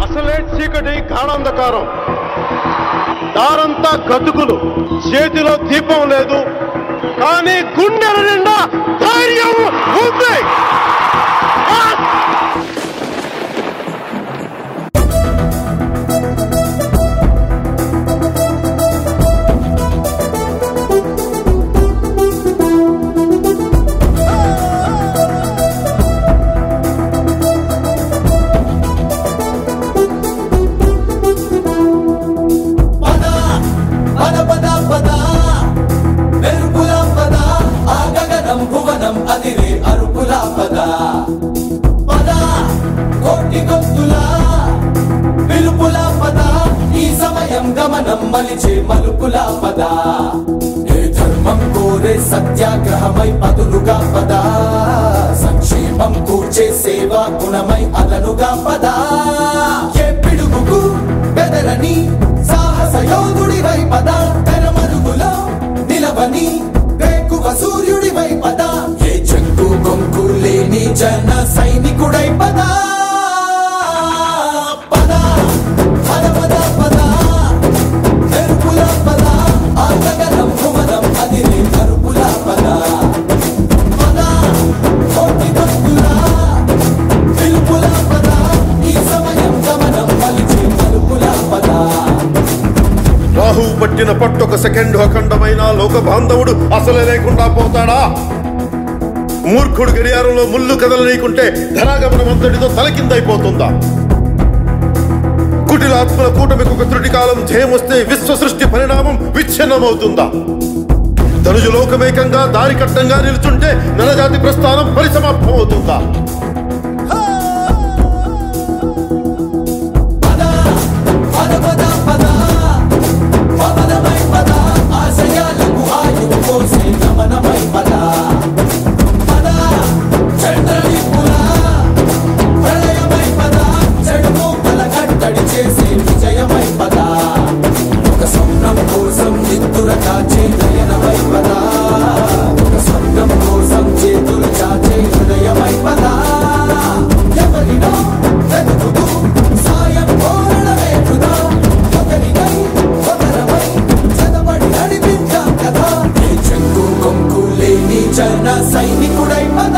అసలే చీకటి గాఢాంధకారం దారంతా గతుకులు చేతిలో దీపం లేదు కానీ గుండెల నిండా ధైర్యం ఉంది ఆ! పద పద పద పద మెరుపుల పద ఆ గగనం భువనం అదిరే అరుపుల పద పద కోటి గొంతుల పిలుపుల పద ఈ సమయం గమనం మలిచే మలుపుల పద ఏ ధర్మం కోరే సత్యాగ్రహమై పదులుగా పద సంక్షేమం కూర్చే సేవా గుణమై అదనుగా పద ఏ పిడుగుకు బెదరని సాహస యోధుడివై పద తెరమరుగులో నిలవని వేకువ సూర్యుడివై పద ఏ చెంగు కొంకు లేని జన సైనికుడై పద పద పద పద పద మెరుపుల పద ఆ గగనం భువనం అదిరే కరుపుల పద పద కోటి గొంతుల పిలుపుల పద ఈ సమయం గమనం మలిచే మలుపుల పద రాహువు పట్టిన పట్టొక సెకండ్ అఖండమైన లోక బాంధవుడు అసలే లేకుండా పోతాడా మూర్ఖుడు గడియారంలో ముళ్ళు కదలనీకుంటే ధరాగమనం అంతటితో తలకిందైపోతుందా కుటిలాత్మల కూటమికి ఒక త్రుటి కాలం ధ్యేయమొస్తే విశ్వ సృష్టి పరిణామం విచ్ఛిన్నమవుతుందా ధనుజు లోకమేకంగా దారి కట్టంగా నిలుచుంటే నరజాతి ప్రస్థానం పరిసమాప్తం అవుతుందా పద పద పద పద పవనమై పద ఆశయాలకు ఆయువు కోసే గమనమై పద పద చంద్రలిపుల ప్రళయమై పద చెడు మూకల కట్టడి చేసే విజయమై పద ఒక స్వప్నం కోసం నిద్దుర కాచే నయనమై పద ఒక స్వప్నం కోసం చేతులు చాచే హృదయమై పద ఎవరినో వెతుకుతూ సాయం కోరడమే వృధా ఒకరికై ఒకరమై చదవడి నడిపించాం కదా ఏ చెంగు కొంకు లేని జన సైనికుడై పద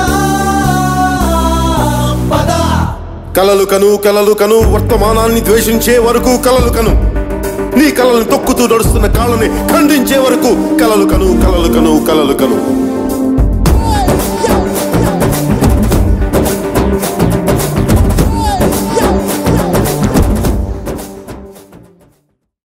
పద కలలు కను కలలు కను వర్తమానాన్ని ద్వేషించే వరకు కలలు కను నీ కలలను తొక్కుతూ నడుస్తున్న కాళ్ళని ఖండించే వరకు కలలు కను కలలు కను కలలు కను